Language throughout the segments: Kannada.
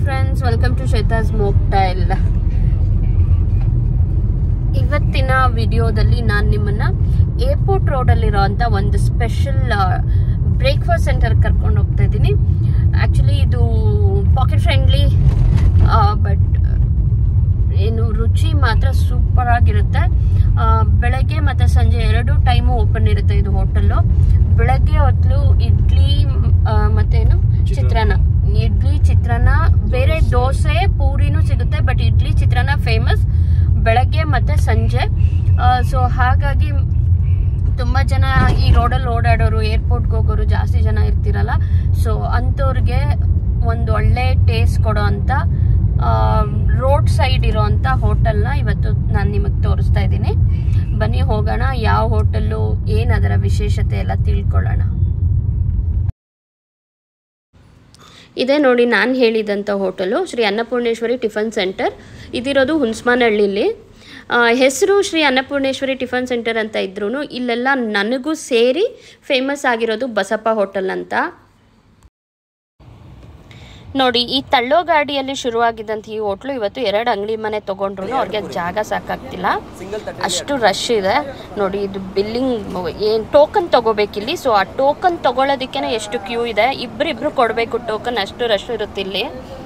Friends welcome to Shweta's mocktail ಇವತ್ತಿನ ವಿಡಿಯೋದಲ್ಲಿ ನಾನು ನಿಮ್ಮನ್ನ ಏರ್ಪೋರ್ಟ್ ರೋಡಲ್ಲಿರೋಂಥ ಒಂದು ಸ್ಪೆಷಲ್ ಬ್ರೇಕ್ಫಾಸ್ಟ್ ಸೆಂಟರ್ ಕರ್ಕೊಂಡು ಹೋಗ್ತಾ ಇದ್ದೀನಿ ಆ್ಯಕ್ಚುಲಿ ಇದು ಪಾಕೆಟ್ ಫ್ರೆಂಡ್ಲಿ ಬಟ್ ಏನು ರುಚಿ ಮಾತ್ರ ಸೂಪರ್ ಆಗಿರುತ್ತೆ ಆ, ಬೆಳಗ್ಗೆ ಮತ್ತು ಸಂಜೆ ಎರಡು ಟೈಮು ಓಪನ್ ಇರುತ್ತೆ ಇದು ಹೋಟೆಲ್ಲು ಬೆಳಗ್ಗೆ ಹೊತ್ತು ಇಡ್ಲಿ ಆ, ಮತ್ತೇನು ಚಿತ್ರಾನ್ನ ಇಡ್ಲಿ ಚಿತ್ರಾನ್ನ ಬೇರೆ ದೋಸೆ ಪೂರಿನೂ ಸಿಗುತ್ತೆ ಬಟ್ ಇಡ್ಲಿ ಚಿತ್ರಾನ್ನ ಫೇಮಸ್ ಬೆಳಗ್ಗೆ ಮತ್ತು ಸಂಜೆ ಸೊ ಹಾಗಾಗಿ ತುಂಬ ಜನ ಈ ರೋಡಲ್ಲಿ ಓಡಾಡೋರು ಏರ್ಪೋರ್ಟ್ಗೆ ಹೋಗೋರು ಜಾಸ್ತಿ ಜನ ಇರ್ತಿರಲ್ಲ ಸೊ ಅಂಥವ್ರಿಗೆ ಒಂದು ಒಳ್ಳೆ ಟೇಸ್ಟ್ ಕೊಡೋ ಅಂಥ ರೋಡ್ ಸೈಡ್ ಇರೋವಂಥ ಹೋಟೆಲ್ನ ಇವತ್ತು ನಾನು ನಿಮಗೆ ತೋರಿಸ್ತಾ ಇದ್ದೀನಿ ಬನ್ನಿ ಹೋಗೋಣ ಯಾವ ಹೋಟೆಲ್ಲು ಏನು ಅದರ ವಿಶೇಷತೆ ಎಲ್ಲ ತಿಳ್ಕೊಳ್ಳೋಣ ಇದೇ ನೋಡಿ ನಾನು ಹೇಳಿದಂಥ hotel Shri Annapoorneshwari tiffin centre ಇದಿರೋದು ಹುನ್ಸ್ಮಾನಹಳ್ಳಿಲಿ ಹೆಸರು ಶ್ರೀ ಅನ್ನಪೂರ್ಣೇಶ್ವರಿ ಟಿಫನ್ ಸೆಂಟರ್ ಅಂತ ಇದ್ರೂ ಇಲ್ಲೆಲ್ಲ ನನಗೂ ಸೇರಿ ಫೇಮಸ್ ಆಗಿರೋದು ಬಸಪ್ಪ ಹೋಟೆಲ್ ಅಂತ ನೋಡಿ ಈ ತಳ್ಳೋ ಗಾಡಿಯಲ್ಲಿ ಶುರುವಾಗಿದ್ದಂಥ ಈ ಹೋಟ್ಲು ಇವತ್ತು ಎರಡು ಅಂಗಡಿ ಮನೆ ತೊಗೊಂಡ್ರು ಅವ್ರಿಗೆ ಜಾಗ ಸಾಕಾಗ್ತಿಲ್ಲ ಅಷ್ಟು ರಶ್ ಇದೆ ನೋಡಿ ಇದು ಬಿಲ್ಲಿಂಗ್ ಏನು ಟೋಕನ್ ತೊಗೋಬೇಕಿಲ್ಲಿ ಸೊ ಆ ಟೋಕನ್ ತೊಗೊಳೋದಕ್ಕೆ ಎಷ್ಟು ಕ್ಯೂ ಇದೆ ಇಬ್ಬರಿಬ್ರು ಕೊಡಬೇಕು ಟೋಕನ್ ಅಷ್ಟು ರಶ್ ಇರುತ್ತೆ ಇಲ್ಲಿ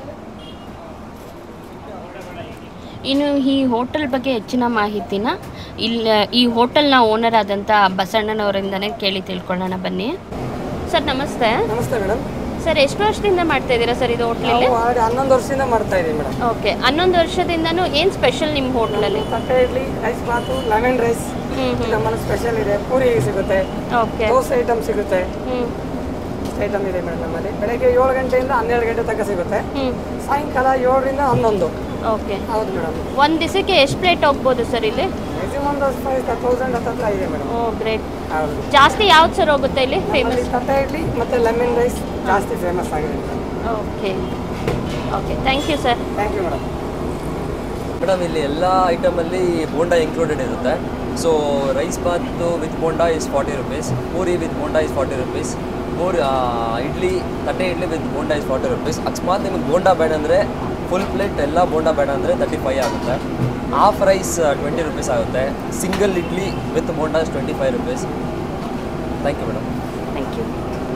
ಇನ್ನು ಈ ಹೋಟೆಲ್ ಬಗ್ಗೆ ಹೆಚ್ಚಿನ ಮಾಹಿತಿನ ಇಲ್ಲ ಈ ಹೋಟೆಲ್ನ ಓನರ್ ಆದಂಥ ಬಸಣ್ಣನವರಿಂದನೇ ಕೇಳಿ ತಿಳ್ಕೊಳ್ಳೋಣ ಬನ್ನಿ ಸರ್ ನಮಸ್ತೆ ನಮಸ್ತೆ ಮೇಡಮ್ ಸರ್ ಎಷ್ಟು ವರ್ಷದಿಂದ ಮಾಡ್ತಾ ಇದ್ದೀರಾ ಸರ್ ಇದು ಹೋಟ್ಲಲ್ಲಿ ನಾವು ಆಲ್ರೆಡಿ ಹನ್ನೊಂದು ವರ್ಷದಿಂದ ಮಾಡ್ತಾ ಇದೀವಿ ಮೇಡಮ್ ಓಕೆ ಹನ್ನೊಂದು ವರ್ಷದಿಂದನೂ ಏನು ಸ್ಪೆಷಲ್ ನಿಮ್ಮ ಹೋಟ್ಲಲ್ಲಿ ತಟ್ಟೆ ಇಡ್ಲಿ ರೈಸ್ ಬಾತು ಲೆಮನ್ ರೈಸ್ ಹ್ಞೂ ಹ್ಞೂ ನಮ್ಮಲ್ಲಿ ಸ್ಪೆಷಲ್ ಇದೆ ಪೂರಿ ಸಿಗುತ್ತೆ ಓಕೆ ದೋಸೆ ಐಟಮ್ ಸಿಗುತ್ತೆ ಹ್ಞೂ ಐಟಮ್ ಇದೆ ಮೇಡಮ್ ನಮ್ಮಲ್ಲಿ ಬೆಳಗ್ಗೆ ಏಳು ಗಂಟೆಯಿಂದ ಹನ್ನೆರಡು ಗಂಟೆ ತನಕ ಸಿಗುತ್ತೆ ಹ್ಞೂ ಸಾಯಂಕಾಲ ಏಳರಿಂದ ಹನ್ನೊಂದು ಓಕೆ ಹೌದು ಮೇಡಮ್ ಒಂದು ದಿವಸಕ್ಕೆ ಎಷ್ಟು ಪ್ಲೇಟ್ ಹೋಗ್ಬೋದು ಸರ್ ಇಲ್ಲಿ ಮ್ಯಾಕ್ಸಿಮಮ್ ಒಂದು ಫೈವ್ ತೌಸಂಡ್ ಹತ್ತತ್ರ ಇದೆ ಮೇಡಮ್ ಓ ಗ್ರೇಟ್ ಹೌದು ಜಾಸ್ತಿ ಯಾವ್ದು ಸರ್ ಹೋಗುತ್ತೆ ಇಲ್ಲಿ ನಮ್ಮಲ್ಲಿ ಫೇಮಸ್ ತಟ್ಟೆ ಇಡ್ಲಿ ಮತ್ತು ಲೆಮನ್ ರೈಸ್ ಜಾಸ್ತಿ ಫೇಮಸ್ ಆಗಿದೆ madam okay okay thank you sir thank you madam madam ಇಲ್ಲಿ ಎಲ್ಲ ಐಟಮಲ್ಲಿ ಬೋಂಡಾ ಇನ್ಕ್ಲೂಡೆಡ್ ಇರುತ್ತೆ ಸೊ ರೈಸ್ ಬಾತು with bonda is forty rupees puri with bonda is forty rupees puri idli ತಟ್ಟೆ idli with bonda is forty rupees ಅಕಸ್ಮಾತ್ ನಿಮಗೆ ಬೋಂಡಾ ಬೇಡ ಅಂದರೆ ಫುಲ್ ಪ್ಲೇಟ್ ಎಲ್ಲ ಬೋಂಡಾ ಬೇಡ ಅಂದರೆ ತರ್ಟಿ ಫೈವ್ ಆಗುತ್ತೆ ಹಾಫ್ ರೈಸ್ ಟ್ವೆಂಟಿ ರುಪೀಸ್ ಆಗುತ್ತೆ single idli with bonda twenty five rupees thank you madam thank you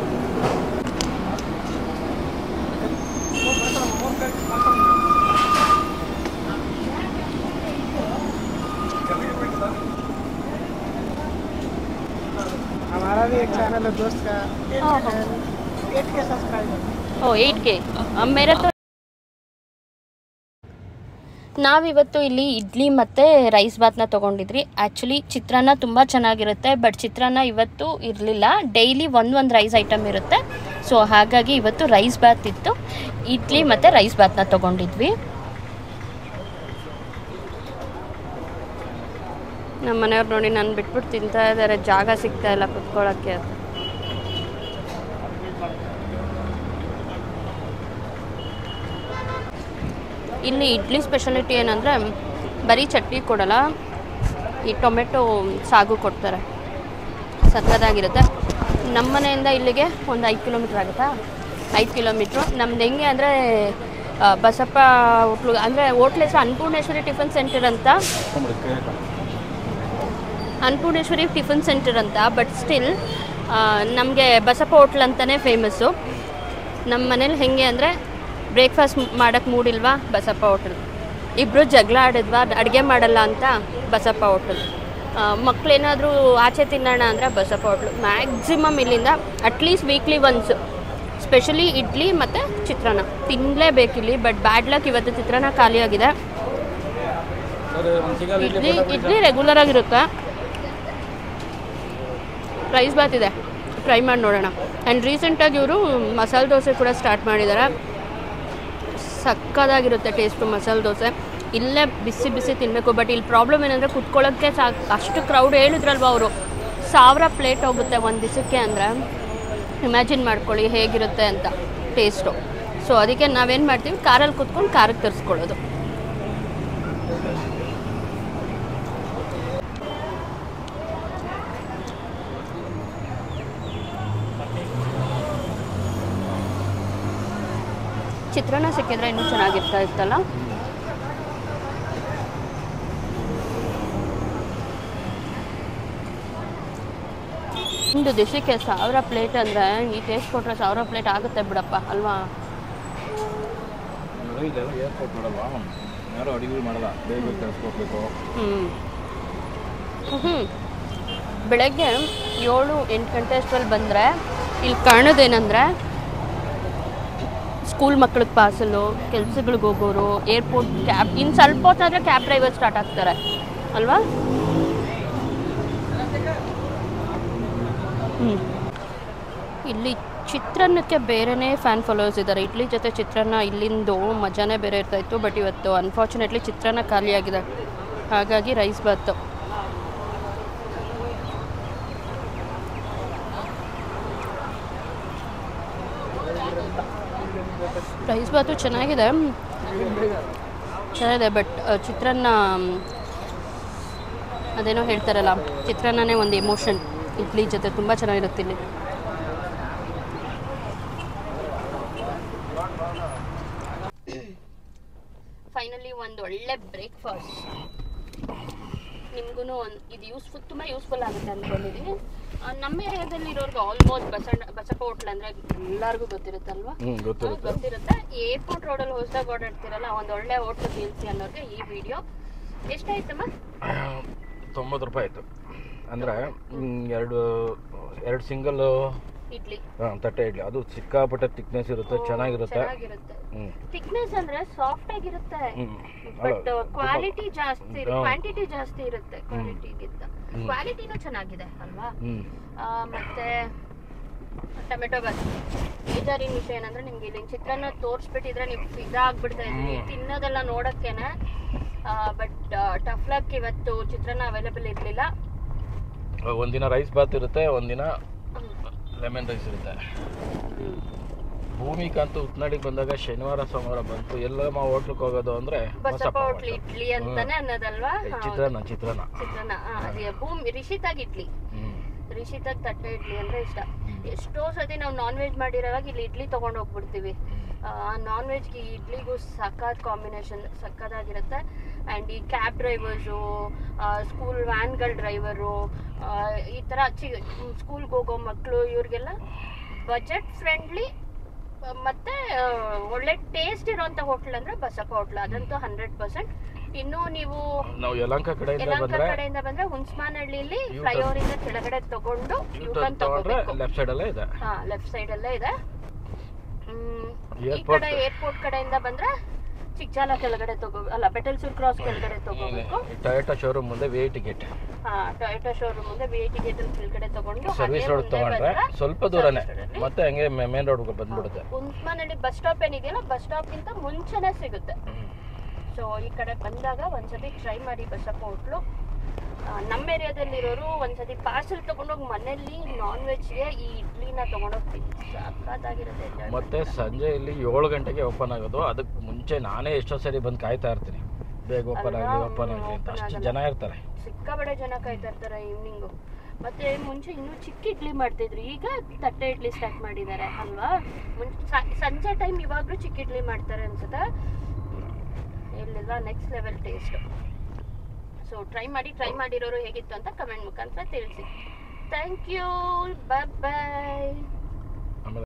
हमारा भी एक चैनल है दोस्त का एट के सब्सक्राइबर ಓ ಏಯ್ಟ್ ಕೆ ಮೇರೆ ತೋ ನಾವಿವತ್ತು ಇಲ್ಲಿ ಇಡ್ಲಿ ಮತ್ತು ರೈಸ್ ಬಾತ್ನ ತೊಗೊಂಡಿದ್ರಿ ಆ್ಯಕ್ಚುಲಿ ಚಿತ್ರಾನ್ನ ತುಂಬ ಚೆನ್ನಾಗಿರುತ್ತೆ ಬಟ್ ಚಿತ್ರಾನ್ನ ಇವತ್ತು ಇರಲಿಲ್ಲ ಡೈಲಿ ಒಂದು ಒಂದು ರೈಸ್ ಐಟಮ್ ಇರುತ್ತೆ ಸೊ ಹಾಗಾಗಿ ಇವತ್ತು ರೈಸ್ ಬಾತ್ ಇತ್ತು ಇಡ್ಲಿ ಮತ್ತು ರೈಸ್ ಬಾತ್ನ ತೊಗೊಂಡಿದ್ವಿ ನಮ್ಮ ಮನೆಯವ್ರು ನೋಡಿ ನಾನು ಬಿಟ್ಬಿಟ್ಟು ತಿಂತಾ ಇದ್ದಾರೆ ಜಾಗ ಸಿಗ್ತಾ ಇಲ್ಲ ಕುತ್ಕೊಳ್ಳೋಕ್ಕೆ ಅಂತ ಇಲ್ಲಿ ಇಡ್ಲಿ ಸ್ಪೆಷಾಲಿಟಿ ಏನಂದರೆ ಬರೀ ಚಟ್ನಿ ಕೊಡಲ್ಲ ಈ ಟೊಮೆಟೊ ಸಾಗು ಕೊಡ್ತಾರೆ ಸಕ್ಕದಾಗಿರುತ್ತೆ ನಮ್ಮ ಮನೆಯಿಂದ ಇಲ್ಲಿಗೆ ಒಂದು ಐದು ಕಿಲೋಮೀಟ್ರ್ ಆಗುತ್ತಾ ಐದು ಕಿಲೋಮೀಟ್ರು ನಮ್ದು ಹೆಂಗೆ ಅಂದರೆ ಬಸಪ್ಪ ಹೋಟ್ಲು ಅಂದರೆ ಹೋಟ್ಲ್ ಹೆಸರು ಅನ್ನಪೂರ್ಣೇಶ್ವರಿ ಟಿಫನ್ ಸೆಂಟರ್ ಅಂತ ಅನ್ನಪೂರ್ಣೇಶ್ವರಿ ಟಿಫನ್ ಸೆಂಟರ್ ಅಂತ ಬಟ್ ಸ್ಟಿಲ್ ನಮಗೆ ಬಸಪ್ಪ ಹೋಟ್ಲ್ ಅಂತಲೇ ಫೇಮಸ್ಸು ನಮ್ಮ ಮನೇಲಿ ಹೆಂಗೆ ಅಂದರೆ ಬ್ರೇಕ್ಫಾಸ್ಟ್ ಮಾಡೋಕ್ಕೆ ಮೂಡಿಲ್ವಾ ಬಸಪ್ಪ ಹೋಟೆಲ್ ಇಬ್ಬರು ಜಗಳ ಆಡಿದ್ವಾ ಅಡುಗೆ ಮಾಡಲ್ಲ ಅಂತ ಬಸಪ್ಪ ಹೋಟೆಲ್ ಮಕ್ಕಳೇನಾದರೂ ಆಚೆ ತಿನ್ನೋಣ ಅಂದರೆ ಬಸಪ್ಪ ಹೋಟ್ಲು ಮ್ಯಾಕ್ಸಿಮಮ್ ಇಲ್ಲಿಂದ at least weekly once specially idli ಮತ್ತು ಚಿತ್ರಾನ್ನ ತಿನ್ನಲೇಬೇಕಿಲ್ಲಿ ಬಟ್ ಬ್ಯಾಡ್ ಲಕ್ ಇವತ್ತು ಚಿತ್ರಾನ್ನ ಖಾಲಿಯಾಗಿದೆ ಇಡ್ಲಿ ಇಡ್ಲಿ ರೆಗ್ಯುಲರ್ ಆಗಿರುತ್ತೆ ರೈಸ್ ಬಾತ್ ಇದೆ ಟ್ರೈ ಮಾಡಿ ನೋಡೋಣ ಆ್ಯಂಡ್ ರೀಸೆಂಟಾಗಿ ಇವರು ಮಸಾಲೆ ದೋಸೆ ಕೂಡ ಸ್ಟಾರ್ಟ್ ಮಾಡಿದ್ದಾರೆ ಸಕ್ಕದಾಗಿರುತ್ತೆ ಟೇಸ್ಟು ಮಸಾಲೆ ದೋಸೆ ಇಲ್ಲೇ ಬಿಸಿ ಬಿಸಿ ತಿನ್ನಬೇಕು ಬಟ್ ಇಲ್ಲಿ ಪ್ರಾಬ್ಲಮ್ ಏನಂದರೆ ಕುತ್ಕೊಳ್ಳೋಕ್ಕೆ ಸಾಕು ಅಷ್ಟು ಕ್ರೌಡ್ ಹೇಳಿದ್ರಲ್ವ ಅವರು ಸಾವಿರ ಪ್ಲೇಟ್ ಹೋಗುತ್ತೆ ಒಂದು ದಿವಸಕ್ಕೆ ಅಂದರೆ ಇಮ್ಯಾಜಿನ್ ಮಾಡ್ಕೊಳ್ಳಿ ಹೇಗಿರುತ್ತೆ ಅಂತ ಟೇಸ್ಟು ಸೊ ಅದಕ್ಕೆ ನಾವೇನು ಮಾಡ್ತೀವಿ ಕಾರಲ್ಲಿ ಕುತ್ಕೊಂಡು ಕಾರಿಗೆ ತರಿಸ್ಕೊಳ್ಳೋದು ಚಿತ್ರಾನ್ನ ಸಿಕ್ಕಿದ್ರೆ ಇನ್ನೂ ಚೆನ್ನಾಗಿರ್ತಾ ಇತ್ತಲ್ಲ ಒಂದು ದಿವಸಕ್ಕೆ ಸಾವಿರ ಪ್ಲೇಟ್ ಅಂದರೆ ಈ ಟೇಸ್ಟ್ ಕೊಟ್ಟರೆ ಸಾವಿರ ಪ್ಲೇಟ್ ಆಗುತ್ತೆ ಬಿಡಪ್ಪ ಅಲ್ವಾ ಇದೆಲ್ಲ ಏರ್ಪೋರ್ಟ್ ಮಾಡಲ್ವಾ ಯಾರು ಅಡುಗೆ ಮಾಡಲ್ಲ ಬೇಗ ಬೇಗ ತರಿಸ್ಕೊಡ್ಬೇಕು ಹ್ಞೂ ಹ್ಞೂ ಬೆಳಗ್ಗೆ ಏಳು ಎಂಟು ಗಂಟೆ ಅಷ್ಟರಲ್ಲಿ ಬಂದರೆ ಇಲ್ಲಿ ಕಾಣೋದೇನೆಂದರೆ ಸ್ಕೂಲ್ ಮಕ್ಳಿಗೆ ಪಾರ್ಸಲು ಕೆಲ್ಸಗಳಿಗೆ ಹೋಗೋರು ಏರ್ಪೋರ್ಟ್ ಕ್ಯಾಬ್ ಇನ್ನು ಸ್ವಲ್ಪ ಹೊತ್ತಾದರೆ ಕ್ಯಾಬ್ ಡ್ರೈವರ್ ಸ್ಟಾರ್ಟ್ ಆಗ್ತಾರೆ ಅಲ್ವಾ ಹ್ಞೂ ಇಲ್ಲಿ ಚಿತ್ರಾನ್ನಕ್ಕೆ ಬೇರೆನೇ ಫ್ಯಾನ್ ಫಾಲೋವರ್ಸ್ ಇದ್ದಾರೆ ಇಡ್ಲಿ ಜೊತೆ ಚಿತ್ರಾನ್ನ ಇಲ್ಲಿಂದು ಮಜಾನೇ ಬೇರೆ ಇರ್ತಾಯಿತ್ತು ಬಟ್ ಇವತ್ತು ಅನ್ಫಾರ್ಚುನೇಟ್ಲಿ ಚಿತ್ರಾನ್ನ ಖಾಲಿಯಾಗಿದೆ ಹಾಗಾಗಿ ರೈಸ್ ಬಾತು ರೈಸ್ ಬಾತು ಚೆನ್ನಾಗಿದೆ ಚೆನ್ನಾಗಿದೆ ಬಟ್ ಚಿತ್ರಾನ್ನ ಮ್, ಅದೇನೋ ಹೇಳ್ತಾರಲ್ಲ ಚಿತ್ರಾನ್ನನೇ ಒಂದು ಎಮೋಷನ್ ಇಡ್ಲಿ ಜೊತೆ ತುಂಬ ಚೆನ್ನಾಗಿರುತ್ತೆ ಇಲ್ಲಿ ಫೈನಲಿ ಒಂದು ಒಳ್ಳೆ ಬ್ರೇಕ್ಫಾಸ್ಟ್ ನಿಮ್ಗೂ ಒಂದು ಇದು ಯೂಸ್ಫುಲ್ ತುಂಬ ಯೂಸ್ಫುಲ್ ಆಗುತ್ತೆ ಅಂದ್ಕೊಂಡಿದ್ದೀನಿ ಆ, ನಮ್ಮ ಏರಿಯಾದಲ್ಲಿ ಇರೋರ್ಗೆ ಆಲ್ಮೋಸ್ಟ್ ಬಸಣ್ಣ ಬಸಪ್ಪ ಹೋಟ್ಲ್ ಅಂದರೆ ಎಲ್ಲರಿಗೂ ಗೊತ್ತಿರುತ್ತಲ್ವಾ ಹ್ಞೂ ಗೊತ್ತಿರುತ್ತೆ ಗೊತ್ತಿರುತ್ತೆ ಏರ್ಪೋರ್ಟ್ ರೋಡಲ್ಲಿ ಹೊಸದಾಗಿ ಓಡಾಡ್ತಿರಲ್ಲ ಒಂದು ಒಳ್ಳೆ ಹೋಟ್ಲು ಕೇಳ್ತಿ ಅನ್ನೋರಿಗೆ ಈ ವಿಡಿಯೋ ಎಷ್ಟಾಯ್ತಮ್ಮ ತೊಂಬತ್ತು ರೂಪಾಯಿ ಆಯಿತು ಅಂದರೆ ಎರಡು ಎರಡು ಸಿಂಗಲ್ ಇಡ್ಲಿ ತಟ್ಟೆ ಇಡ್ಲಿ ಅದು ಸಿಕ್ಕಾಪಟ್ಟೆ ತಿಕ್ನೆಸ್ ಇರುತ್ತೆ ಚೆನ್ನಾಗಿರುತ್ತೆ ಚೆನ್ನಾಗಿರುತ್ತೆ ಹ್ಞೂ ಥಿಕ್ನೆಸ್ ಅಂದ್ರೆ ಸಾಫ್ಟ್ ಆಗಿರುತ್ತೆ ಹ್ಞೂ ಬಟ್ ಕ್ವಾಲಿಟಿ ಜಾಸ್ತಿ ಹಾ. ಕ್ವಾಂಟಿಟಿ ಜಾಸ್ತಿ ಇರುತ್ತೆ ಕ್ವಾಲಿಟಿಗಿಂತ ಕ್ವಾಲಿಟಿನೂ ಚೆನ್ನಾಗಿದೆ ಅಲ್ವಾ ಹ್ಞೂ ಆ, ಮತ್ತೆ ಟೊಮೆಟೊ ಬಾತ್ ಬೇಜಾರಿನ ವಿಷಯ ಏನಂದ್ರೆ ನಿಮ್ಗೆ ಇಲ್ಲಿ ಚಿತ್ರಾನ್ನ ತೋರಿಸ್ಬಿಟ್ಟಿದ್ರೆ ನೀವು ಫಿದಾ ಆಗ್ಬಿಡ್ತಾ ಇದ್ರಿ ತಿನ್ನೋದೆಲ್ಲ ನೋಡೋಕ್ಕೇನೆ ಬಟ್ ಟಫ್ ಲಕ್ ಇವತ್ತು ಚಿತ್ರಾನ್ನ ಅವೈಲೇಬಲ್ ಇರಲಿಲ್ಲ ಒಂದಿನ ರೈಸ್ ಬಾತ್ ಇರುತ್ತೆ ಒಂದಿನ ಲೆಮನ್ ರೈಸ್ ಇರುತ್ತೆ ಭೂಮಿಕಂತೂ ಉತ್ನಾಡಿಗೆ ಬಂದಾಗ ಶನಿವಾರ ಸೋಮವಾರ ಬಂತು ಎಲ್ಲಮ್ಮ ಹೋಟ್ಲಕ್ಕೆ ಹೋಗೋದು ಅಂದರೆ ಬಸಪ್ಪ ಹೋಟ್ಲಿ ಇಡ್ಲಿ ಅಂತಾನೆ ಅನ್ನೋದಲ್ವಾ ಹೌದು. ಚಿತ್ರಾನ್ನ ಚಿತ್ರಾನ್ನ ಚಿತ್ರಾನ್ನ ಆ, ಅದೇ ಭೂಮಿ ರಿಷಿತಾಗ್ ಇಡ್ಲಿ ಹ್ಞೂ ರಿಷಿತಾಗ್ ತಟ್ಟೆ ಇಡ್ಲಿ ಅಂದ್ರೆ ಇಷ್ಟ ಎಷ್ಟೋ ಸತಿ ನಾವು ನಾನ್ ವೆಜ್ ಮಾಡಿರೋವಾಗ ಇಲ್ಲಿ ಇಡ್ಲಿ ತಗೊಂಡು ಹೋಗ್ಬಿಡ್ತೀವಿ ಆ ನಾನ್ ವೆಜ್ಗೆ ಈ ಇಡ್ಲಿಗೂ ಸಖತ್ ಕಾಂಬಿನೇಷನ್ ಸಖತ್ತಾಗಿರುತ್ತೆ ಆ್ಯಂಡ್ ಈ ಕ್ಯಾಬ್ ಡ್ರೈವರ್ಸು ಸ್ಕೂಲ್ ವ್ಯಾನ್ಗಳ ಡ್ರೈವರು ಈ ಥರ ಚಿ ಸ್ಕೂಲ್ಗೆ ಹೋಗೋ ಮಕ್ಕಳು ಇವ್ರಿಗೆಲ್ಲ ಬಜೆಟ್ ಫ್ರೆಂಡ್ಲಿ ಮತ್ತೆ ಆ, ಒಳ್ಳೆ ಟೇಸ್ಟ್ ಇರೋಂಥ ಹೋಟ್ಲ್ ಅಂದ್ರೆ ಬಸಪ್ಪ ಹೋಟ್ಲ್ ಅದಂತೂ ಹಂಡ್ರೆಡ್ ಪರ್ಸೆಂಟ್ ಇನ್ನು ನೀವು ನಾವು ಯಲಂಕ ಕಡೆಯಿಂದ ಯಲಹಂಕ ಬಂದರೆ ಕಡೆಯಿಂದ ಬಂದ್ರೆ ಹುಣ್ಸ್ಮಾನಹಳ್ಳಿಲಿ U-turn. ಫ್ಲೈಓವರ್ ಇಂದ ಕೆಳಗಡೆ ತಗೊಂಡು ಯೂಟರ್ನ್ ತೊಗೊಂಡ್ರೆ ತಗೋಬೇಕು ಲೆಫ್ಟ್ ಸೈಡಲ್ಲೇ ಇದೆ ಹಾ ಲೆಫ್ಟ್ ಸೈಡ್ ಅಲ್ಲೇ ಇದೆ ಹ್ಮ್, ಈ Airport. ಕಡೆ ಏರ್ಪೋರ್ಟ್ ಕಡೆಯಿಂದ ಬಂದ್ರೆ ಚಿಕ್ಜಾಲ ಕೆಳಗಡೆ ತಗೋ ಅಲ್ಲ ಬೆಟಲ್ಸೂರ್ ಕ್ರಾಸ್ ಕೆಳಗಡೆ ತಗೋಬೇಕು ಟೊಯೋಟಾ ಶೋರೂಮ್ ಮುಂದೆ ವಿ ಐ ಟಿಕೆಟ್ ಹಾ ಟೊಯೋಟಾ ಶೋರೂಮ್ ಮುಂದೆ ವಿ ಐ ಟಿ ಗೇಟ್ ಕೆಳಗಡೆ ತಗೊಂಡು ಸರ್ವಿಸ್ ರೋಡ್ ತಗೊಂಡ್ರೆ ಸ್ವಲ್ಪ ದೂರನೇ ಮತ್ತೆ ಹಂಗೆ ಮೇನ್ ರೋಡ್ಗೆ ಬಂದ್ಬಿಡುತ್ತೆ ಹುಣ್ಸ್ಮಾನಹಳ್ಳಿ ಬಸ್ ಸ್ಟಾಪ್ ಏನಿದೆಯಲ್ಲ ಬಸ್ ಸ್ಟಾಪ್ ಗಿಂತ ಮುಂಚೆನೆ ಸಿಗುತ್ತೆ ಸೊ ಈ ಕಡೆ ಬಂದಾಗ ಒಂದ್ಸತಿ ಟ್ರೈ ಮಾಡಿ ಬಸಪ್ಪ ಹೋಟ್ಲು ಆ, ನಮ್ಮ ಏರಿಯಾದಲ್ಲಿರೋರು ಒಂದ್ಸತಿ ಪಾರ್ಸಲ್ ತಗೊಂಡೋಗಿ ಮನೆಯಲ್ಲಿ ನಾನ್ ವೆಜ್ಗೆ ಈ ಇಡ್ಲಿನ ತಗೊಂಡೋಗಿ ಸಖತ್ತಾಗಿರುತ್ತೆ enjoy ಮತ್ತೆ ಸಂಜೆ ಇಲ್ಲಿ ಏಳು ಗಂಟೆಗೆ ಓಪನ್ ಆಗೋದು ಅದಕ್ಕೆ ಮುಂಚೆ ನಾನೇ ಎಷ್ಟೋ ಸರಿ ಬಂದು ಕಾಯ್ತಾ ಇರ್ತೀನಿ ಬೇಗ ಓಪನ್ ಆಗಲಿ ಅಲ್ವಾ? ಓಪನ್ ಆಗಲಿ ಅಂತ open ಅಷ್ಟು ಆಗಲ್ಲ. ಜನ ಇರ್ತಾರೆ ಸಿಕ್ಕಾಬಡೆ ಜನ ಕಾಯ್ತಾ ಇರ್ತಾರೆ ಈವ್ನಿಂಗು ಮತ್ತೆ ಮುಂಚೆ ಇನ್ನೂ ಚಿಕ್ಕ ಇಡ್ಲಿ ಮಾಡ್ತಿದ್ರು ಈಗ ತಟ್ಟೆ ಇಡ್ಲಿ ಸ್ಟಾರ್ಟ್ ಮಾಡಿದ್ದಾರೆ ಅಲ್ವಾ ಮುಂಚೆ ಸ- ಸಂಜೆ ಟೈಮ್ ಇವಾಗಲೂ ಚಿಕ್ಕ ಇಡ್ಲಿ ಮಾಡ್ತಾರೆ ಅನ್ಸುತ್ತೆ ಇಲ್ಲಿಲ್ಲ next level taste so try ಮಾಡಿ ಟ್ರೈ ಮಾಡಿರೋರು ಹೇಗಿತ್ತು ಅಂತ ಕಮೆಂಟ್ ಮುಖಾಂತರ ತಿಳಿಸಿ ಥ್ಯಾಂಕ್ ಯು ಬಾಯ್ ಬಾಯ್